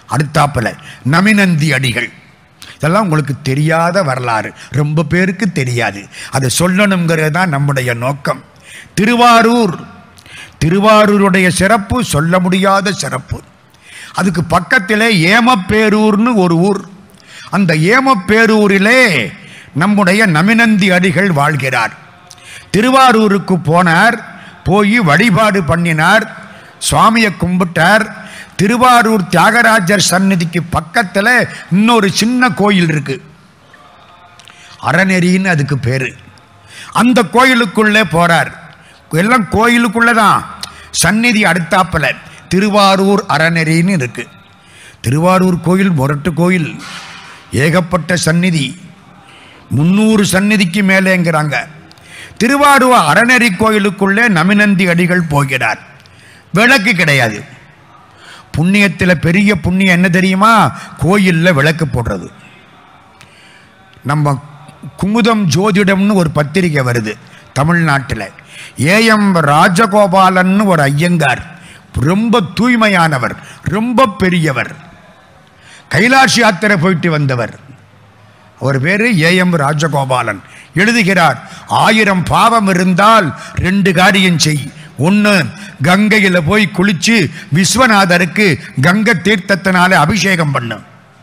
அடுத்தாப்புல நமினந்தி அடிகள் இதெல்லாம் உங்களுக்கு தெரியாத வரலாறு ரொம்ப பேருக்கு தெரியாது அதை சொல்லணுங்கிறது தான் நம்முடைய நோக்கம் திருவாரூர் திருவாரூருடைய சிறப்பு சொல்ல முடியாத சிறப்பு அதுக்கு பக்கத்திலே ஏமப்பேரூர்னு ஒரு ஊர் அந்த ஏமப்பேரூரிலே நம்முடைய நமினந்தி அடிகள் வாழ்கிறார் திருவாரூருக்கு போனார் போய் வழிபாடு பண்ணினார் சுவாமியை கும்பிட்டார் திருவாரூர் தியாகராஜர் சந்நிதிக்கு பக்கத்தில் இன்னொரு சின்ன கோயில் இருக்கு அறநெறின்னு அதுக்கு பேரு அந்த கோயிலுக்குள்ளே போறார் எல்லாம் கோயிலுக்குள்ளே தான் சந்நிதி அடுத்தாப்புல திருவாரூர் அறநெறின்னு இருக்கு திருவாரூர் கோயில் முரட்டு கோயில் ஏகப்பட்ட சந்நிதி முன்னூறு சந்நிதிக்கு மேலேங்கிறாங்க திருவாரூர் அறநெறி கோயிலுக்குள்ளே நமினந்தி அடிகள் போகிறார் விளக்கு கிடையாது புண்ணியத்தில் பெரிய புண்ணியம் என்ன தெரியுமா கோயிலில் விளக்கு போடுறது நம்ம குமுதம் ஜோதிடம்னு ஒரு பத்திரிகை வருது தமிழ்நாட்டில் ஏஎம் ராஜகோபாலன் ஒரு ஐயங்கார் ரொம்ப தூய்மையானவர் ரொம்ப பெரியவர் கைலாஷ் யாத்திரை போயிட்டு வந்தவர் அவர் பேர் ஏஎம் ராஜகோபாலன் எழுதுகிறார் ஆயிரம் பாவம் இருந்தால் ரெண்டு காரியம் செய் ஒன்று கங்கையில் போய் குளிச்சு விஸ்வநாதருக்கு கங்கை தீர்த்தத்தினால அபிஷேகம் பண்ணு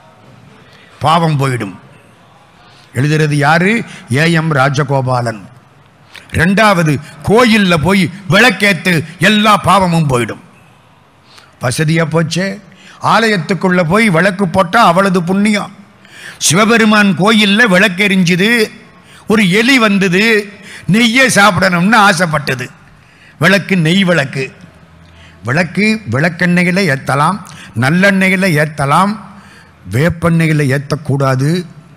பாவம் போயிடும் எழுதுறது யாரு ஏஎம் ராஜகோபாலன் ரெண்டாவது கோயிலில் போய் விளக்கேத்து எல்லா பாவமும் போயிடும் வசதியாக போச்சே ஆலயத்துக்குள்ள போய் விளக்கு போட்டால் அவ்வளவு புண்ணியம் சிவபெருமான் கோயிலில் விளக்கெரிஞ்சுது ஒரு எலி வந்தது நெய்யை சாப்பிடணும்னு ஆசைப்பட்டது விளக்கு நெய் விளக்கு விளக்கு விளக்கெண்ணெயில் ஏற்றலாம் நல்லெண்ணெயில் ஏற்றலாம் வேப்பெண்ணெயில் ஏற்றக்கூடாது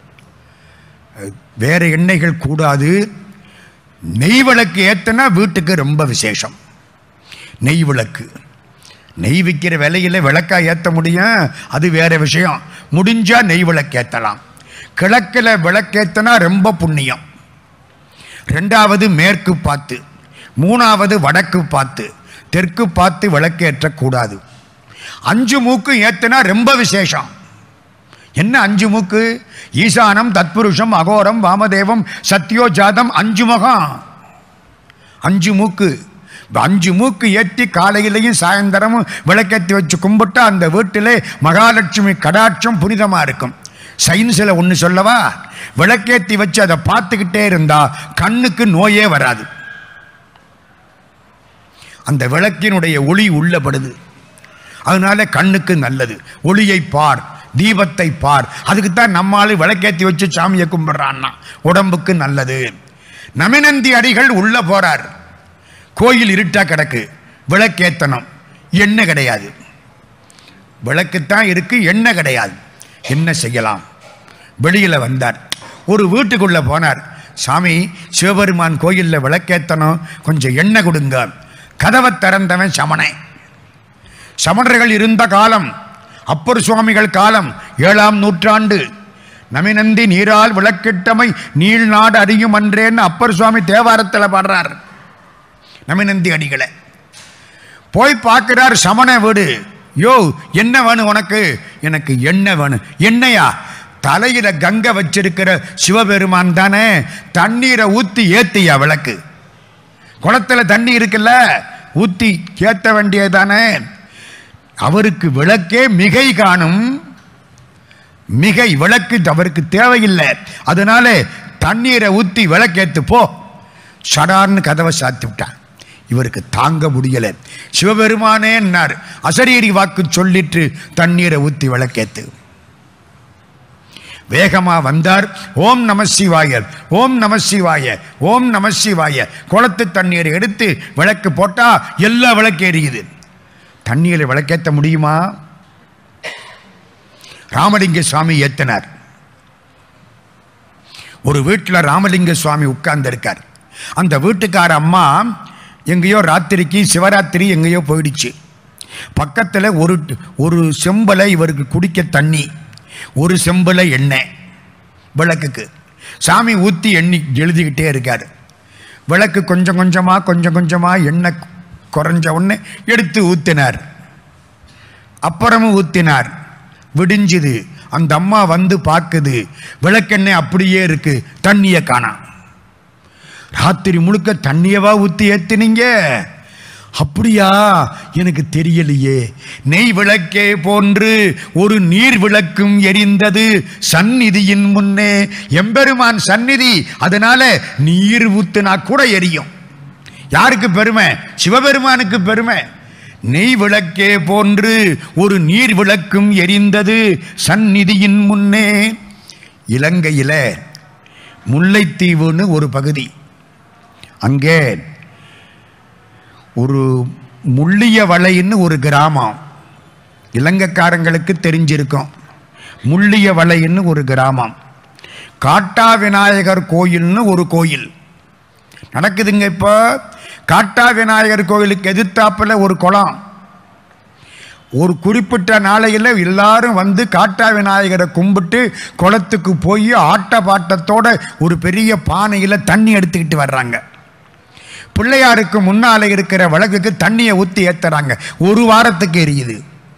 வேற எண்ணெய்கள் கூடாது நெய் விளக்கு ஏற்றினா வீட்டுக்கு ரொம்ப விசேஷம் நெய் விளக்கு நெய் விற்கிற விலையில் விளக்கா ஏற்ற முடியும் அது வேற விஷயம் முடிஞ்சா நெய் விளக்கு ஏற்றலாம் கிழக்கில் விளக்கேற்றினா ரொம்ப புண்ணியம் ரெண்டாவது மேற்கு பார்த்து மூணாவது வடக்கு பார்த்து தெற்கு பார்த்து விளக்கேற்றக்கூடாது அஞ்சு மூக்கு ஏற்றினா ரொம்ப விசேஷம் என்ன அஞ்சு மூக்கு ஈசானம் தத்புருஷம் அகோரம் வாமதேவம் சத்யோஜாதம் அஞ்சு முகம் அஞ்சு மூக்கு இப்ப அஞ்சு மூக்கு ஏற்றி காலையிலையும் சாயந்தரமும் விளக்கேற்றி வச்சு கும்பிட்டா அந்த வீட்டிலே மகாலட்சுமி கடாட்சம் புனிதமாக இருக்கும் சயின்ஸில் ஒன்று சொல்லவா விளக்கேற்றி வச்சு அதை பார்த்துக்கிட்டே இருந்தா கண்ணுக்கு நோயே வராது அந்த விளக்கினுடைய ஒளி உள்ளபடுது அதனால கண்ணுக்கு நல்லது ஒளியை பார் தீபத்தை பார் அதுக்கு தான் நம்மால் விளக்கேற்றி வச்சு சாமியை கும்பிட்றான்னா உடம்புக்கு நல்லது நமினந்தி அடிகள் உள்ள போறார் கோயில் இருட்டா கிடக்கு விளக்கேத்தனம் எண்ணெய் கிடையாது விளக்குத்தான் இருக்கு எண்ணெய் கிடையாது என்ன செய்யலாம் வெளியில் வந்தார் ஒரு வீட்டுக்குள்ள போனார் சாமி சிவபெருமான் கோயிலில் விளக்கேத்தனம் கொஞ்சம் எண்ணெய் கொடுங்க கதவை திறந்தவன் சமணன் சமணர்கள் இருந்த காலம் அப்பர் சுவாமிகள் காலம் ஏழாம் நூற்றாண்டு நமினந்தி நீரால் விளக்கிட்டமை நீள் நாடு அறியும் அன்றேன்னு அப்பர் சுவாமி தேவாரத்தில் பாடுறார் நமினந்தி அடிகளை போய் பார்க்கிறார் சமண வீடு யோ என்ன வேணும் உனக்கு எனக்கு எண்ணெய் வேணும் எண்ணெயா தலையில கங்கை வச்சிருக்கிற சிவபெருமான் தானே தண்ணீரை ஊத்தி ஏத்தியா விளக்கு குளத்துல தண்ணி இருக்குல்ல ஊத்தி ஏத்த வேண்டியதானே அவருக்கு விளக்கே மிகை காணும் மிகை விளக்கு அவருக்கு தேவையில்லை அதனால தண்ணீரை ஊத்தி விளக்கேத்து போ சடார்னு கதவை சாத்தி விட்டான் இவருக்கு தாங்க முடியல சிவபெருமானே என்னார் அசரீரி வாக்கு சொல்லிட்டு தண்ணீரை ஊத்தி விளக்கேத்து வேகமா வந்தார் ஓம் நம சிவாய ஓம் நம சிவாய ஓம் நம சிவாய குளத்து தண்ணீரை எடுத்து விளக்கு போட்டா எல்லா விளக்கு எரியுது தண்ணீரை விளக்கேற்ற முடியுமா ராமலிங்க சுவாமி ஏத்தினார் ஒரு வீட்டில் ராமலிங்க சுவாமி உட்கார்ந்து இருக்கார் அந்த வீட்டுக்கார அம்மா எங்கேயோ ராத்திரிக்கு சிவராத்திரி எங்கேயோ போயிடுச்சு பக்கத்தில் ஒரு ஒரு செம்பலை இவருக்கு குடிக்க தண்ணி ஒரு செம்பலை எண்ணெய் விளக்குக்கு சாமி ஊற்றி எண்ணி எழுதிக்கிட்டே இருக்கார் விளக்கு கொஞ்சம் கொஞ்சமாக கொஞ்சம் கொஞ்சமாக எண்ணெய் குறைஞ்ச உடனே எடுத்து ஊற்றினார் அப்புறமும் ஊற்றினார் விடிஞ்சுது அந்த அம்மா வந்து பார்க்குது விளக்கெண்ணெய் அப்படியே இருக்கு தண்ணியை காணாம் ராத்திரி முழுக்க தண்ணியவா ஊத்தி ஏத்துனீங்க அப்படியா எனக்கு தெரியலையே நெய் விளக்கே போன்று ஒரு நீர் விளக்கும் எரிந்தது சந்நிதியின் முன்னே எம்பெருமான் சந்நிதி அதனால நீர் ஊத்துனா கூட எரியும் யாருக்கு பெருமை சிவபெருமானுக்கு பெருமை நெய் விளக்கே போன்று ஒரு நீர் விளக்கும் எரிந்தது சந்நிதியின் முன்னே இலங்கையில முல்லைத்தீவுன்னு ஒரு பகுதி அங்கே ஒரு முள்ளிய வளைன்னு ஒரு கிராமம் இலங்கைக்காரங்களுக்கு தெரிஞ்சிருக்கும் முள்ளிய வளைன்னு ஒரு கிராமம் காட்டா விநாயகர் கோயில்னு ஒரு கோயில் நடக்குதுங்க இப்போ காட்டா விநாயகர் கோயிலுக்கு எதிர்த்தாப்புல ஒரு குளம் ஒரு குறிப்பிட்ட நாளையில் எல்லாரும் வந்து காட்டா விநாயகரை கும்பிட்டு குளத்துக்கு போய் ஆட்ட பாட்டத்தோட ஒரு பெரிய பானையில் தண்ணி எடுத்துக்கிட்டு வர்றாங்க பிள்ளையாருக்கு முன்னால இருக்கிற விளக்குக்கு தண்ணியை ஊற்றி ஏத்துறாங்க ஒரு வாரத்துக்கு எரியுது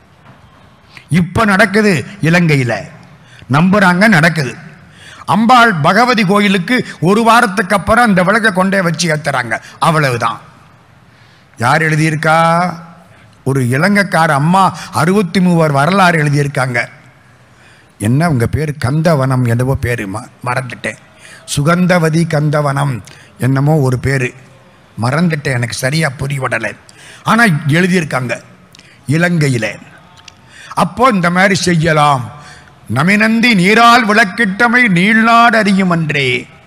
இப்போ நடக்குது இலங்கையில் நம்புறாங்க நடக்குது அம்பாள் பகவதி கோயிலுக்கு ஒரு வாரத்துக்கு அப்புறம் அந்த விளக்கை கொண்டே வச்சு ஏத்துறாங்க அவ்வளவுதான் யார் எழுதியிருக்கா ஒரு இலங்கைக்கார அம்மா அறுபத்தி மூவர் வரலாறு எழுதியிருக்காங்க என்ன உங்க பேர் கந்தவனம் என்னவோ பேர் ம மறந்துட்டேன் சுகந்தவதி கந்தவனம் என்னமோ ஒரு பேர் மறந்துட்டேன் எனக்கு சரியா புரிவடலை ஆனால் எழுதியிருக்காங்க இலங்கையில் அப்போ இந்த மாதிரி செய்யலாம் நமினந்தி நீரால் விளக்கிட்டமை நீள்நாடு அறியும் அன்றே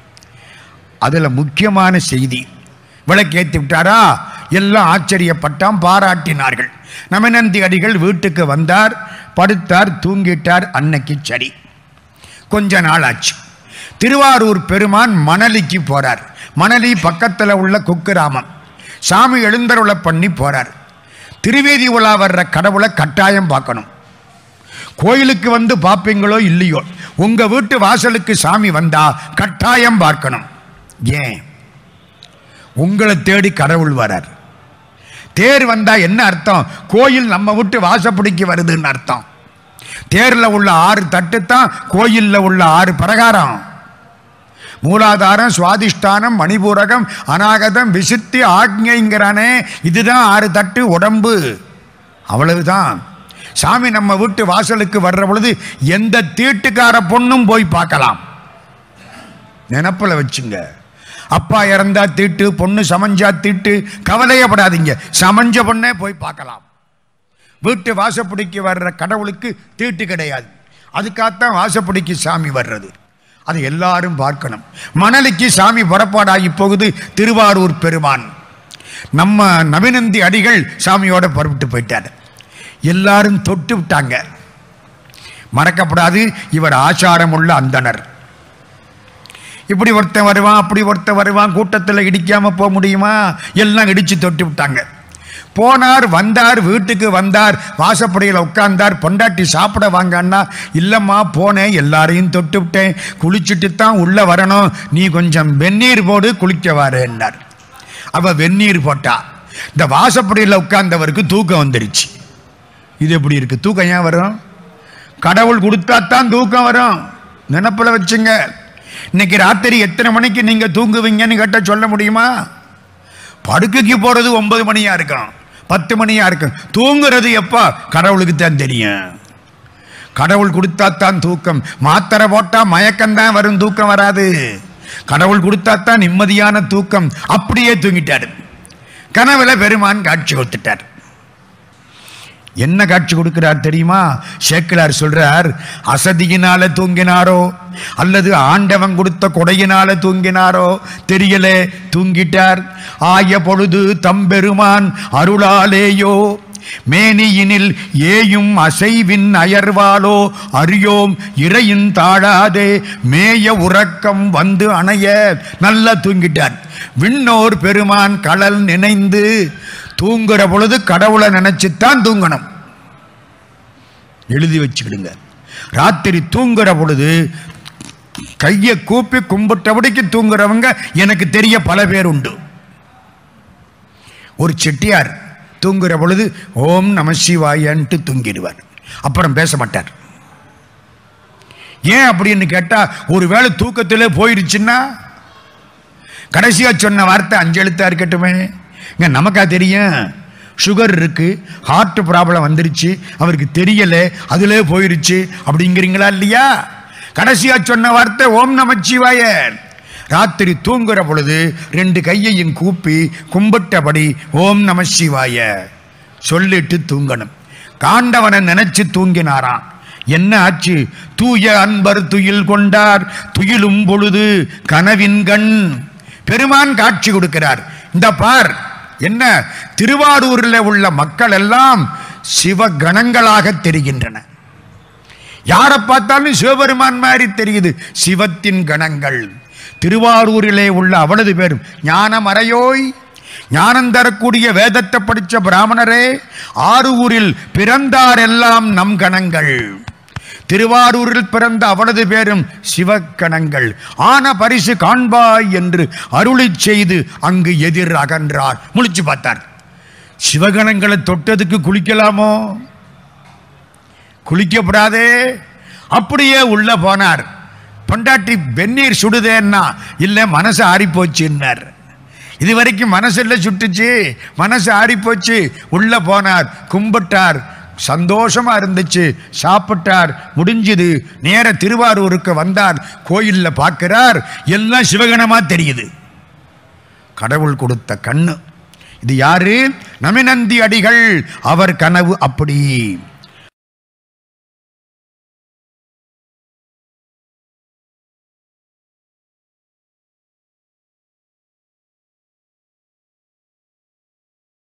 அதுல முக்கியமான செய்தி விளக்கேத்தி விட்டாரா எல்லாம் ஆச்சரியப்பட்டாம் பாராட்டினார்கள் நமினந்தி அடிகள் வீட்டுக்கு வந்தார் படுத்தார் தூங்கிட்டார் அன்னைக்கு சரி கொஞ்ச நாள் ஆச்சு திருவாரூர் பெருமான் மணலிக்கு போறார் மணலி பக்கத்தில் உள்ள குக்கிராமம் சாமி எழுந்தருளை பண்ணி போறார் திருவேதி உலா வர்ற கடவுளை கட்டாயம் பார்க்கணும் கோயிலுக்கு வந்து பார்ப்பீங்களோ இல்லையோ உங்க வீட்டு வாசலுக்கு சாமி வந்தா கட்டாயம் பார்க்கணும் ஏன் உங்களை தேடி கடவுள் வரார் தேர் வந்தா என்ன அர்த்தம் கோயில் நம்ம விட்டு வாசப்படிக்கு வருதுன்னு அர்த்தம் தேர்ல உள்ள ஆறு தட்டு தான் கோயில்ல உள்ள ஆறு பிரகாரம் மூலாதாரம் சுவாதிஷ்டானம் மணிபூரகம் அநாகதம் விசித்தி ஆக்ஞைங்கிறானே இதுதான் ஆறு தட்டு உடம்பு அவ்வளவுதான் சாமி நம்ம வீட்டு வாசலுக்கு வர்ற பொழுது எந்த தீட்டுக்கார பொண்ணும் போய் பார்க்கலாம் நினப்புல வச்சுங்க அப்பா இறந்தா தீட்டு பொண்ணு சமஞ்சா தீட்டு கவலையப்படாதீங்க சமஞ்ச பொண்ணே போய் பார்க்கலாம் வீட்டு வாசப்படிக்கு வர்ற கடவுளுக்கு தீட்டு கிடையாது அதுக்காகத்தான் வாசப்படிக்கு சாமி வர்றது அதை எல்லாரும் பார்க்கணும் மணலிக்கு சாமி புறப்பாடாகி போகுது திருவாரூர் பெருமான் நம்ம நவினந்தி அடிகள் சாமியோட புறப்பட்டு போயிட்டார் எல்லாரும் தொட்டு விட்டாங்க மறக்கப்படாது இவர் ஆச்சாரம் உள்ள அந்தனர் இப்படி ஒருத்தன் வருவான் அப்படி ஒருத்தன் வருவான் கூட்டத்தில் இடிக்காம போக முடியுமா எல்லாம் இடிச்சு தொட்டு விட்டாங்க போனார் வந்தார் வீட்டுக்கு வந்தார் வாசப்படியில் உட்கார்ந்தார் பொண்டாட்டி சாப்பிட வாங்கன்னா இல்லைம்மா போனேன் எல்லாரையும் தொட்டு விட்டேன் குளிச்சுட்டு தான் உள்ளே வரணும் நீ கொஞ்சம் வெந்நீர் போடு குளிக்க வரேன்னார் அவ வெந்நீர் போட்டா இந்த வாசப்படியில் உட்கார்ந்தவருக்கு தூக்கம் வந்துருச்சு இது எப்படி இருக்கு தூக்கம் ஏன் வரும் கடவுள் கொடுத்தா தான் தூக்கம் வரும் நினப்பில் வச்சுங்க இன்னைக்கு ராத்திரி எத்தனை மணிக்கு நீங்க தூங்குவீங்கன்னு கேட்ட சொல்ல முடியுமா படுக்கைக்கு போறது ஒன்பது மணியா இருக்கும் பத்து மணியா இருக்கும் தூங்குறது எப்போ கடவுளுக்கு தான் தெரியும் கடவுள் கொடுத்தா தான் தூக்கம் மாத்திரை போட்டா மயக்கம் தான் வரும் தூக்கம் வராது கடவுள் கொடுத்தா தான் நிம்மதியான தூக்கம் அப்படியே தூங்கிட்டாரு கனவுல பெருமான் காட்சி கொடுத்துட்டார் என்ன காட்சி கொடுக்கிறார் தெரியுமா சேக்கிலார் சொல்றார் அசதியினால தூங்கினாரோ அல்லது ஆண்டவன் கொடுத்த கொடையினால தூங்கினாரோ தெரியல தூங்கிட்டார் ஆய பொழுது தம்பெருமான் அருளாலேயோ மேனியினில் ஏயும் அசைவின் அயர்வாலோ அறியோம் இறையின் தாழாதே மேய உறக்கம் வந்து அணைய நல்லா தூங்கிட்டார் விண்ணோர் பெருமான் கடல் நினைந்து தூங்குற பொழுது கடவுளை நினைச்சுத்தான் தூங்கணும் எழுதி வச்சுக்கிடுங்க ராத்திரி தூங்குற பொழுது கையை கூப்பி கும்பிட்டபடிக்கு தூங்குறவங்க எனக்கு தெரிய பல பேர் உண்டு ஒரு செட்டியார் தூங்குற பொழுது ஓம் நம சிவாயன்ட்டு தூங்கிடுவார் அப்புறம் பேச மாட்டார் ஏன் அப்படின்னு கேட்டா ஒருவேளை தூக்கத்திலே போயிருச்சுன்னா கடைசியா சொன்ன வார்த்தை அஞ்சு எழுத்தா இருக்கட்டுமே இங்க நமக்கா தெரியும் சுகர் இருக்கு ஹார்ட் ப்ராப்ளம் வந்துருச்சு அவருக்கு தெரியல அதிலே போயிருச்சு அப்படிங்கிறீங்களா இல்லையா கடைசியா சொன்ன வார்த்தை ஓம் நமச்சிவாய ராத்திரி தூங்குற பொழுது ரெண்டு கையையும் கூப்பி கும்பிட்டபடி ஓம் நம சிவாய சொல்லிட்டு தூங்கணும் காண்டவனை நினைச்சு தூங்கினாராம் என்ன ஆச்சு தூய அன்பர் துயில் கொண்டார் துயிலும் பொழுது கனவின் கண் பெருமான் காட்சி கொடுக்கிறார் இந்த பார் என்ன திருவாரூரில் உள்ள மக்கள் எல்லாம் சிவகணங்களாக தெரிகின்றன யாரை பார்த்தாலும் சிவபெருமான் மாதிரி தெரியுது சிவத்தின் கணங்கள் திருவாரூரிலே உள்ள அவனது பேரும் ஞானமறையோய் ஞானம் தரக்கூடிய வேதத்தை படித்த பிராமணரே ஆறு ஊரில் பிறந்தாரெல்லாம் நம் கணங்கள் திருவாரூரில் பிறந்த அவனது பேரும் சிவக்கணங்கள் ஆன பரிசு காண்பாய் என்று அருளிச் செய்து அங்கு எதிர் அகன்றார் முழிச்சு பார்த்தார் சிவகணங்களை தொட்டதுக்கு குளிக்கலாமோ குளிக்கப்படாதே அப்படியே உள்ள போனார் பொண்டாட்டி வெந்நீர் சுடுதேன்னா இல்ல மனசு ஆறி போச்சுன்னார் இது வரைக்கும் மனசுல சுட்டுச்சு மனசு ஆறி போச்சு உள்ள போனார் கும்பிட்டார் சந்தோஷமா இருந்துச்சு சாப்பிட்டார் முடிஞ்சது நேர திருவாரூருக்கு வந்தார் கோயில்ல பார்க்கிறார் எல்லாம் சிவகணமா தெரியுது கடவுள் கொடுத்த கண்ணு இது யாரு நமினந்தி அடிகள் அவர் கனவு அப்படி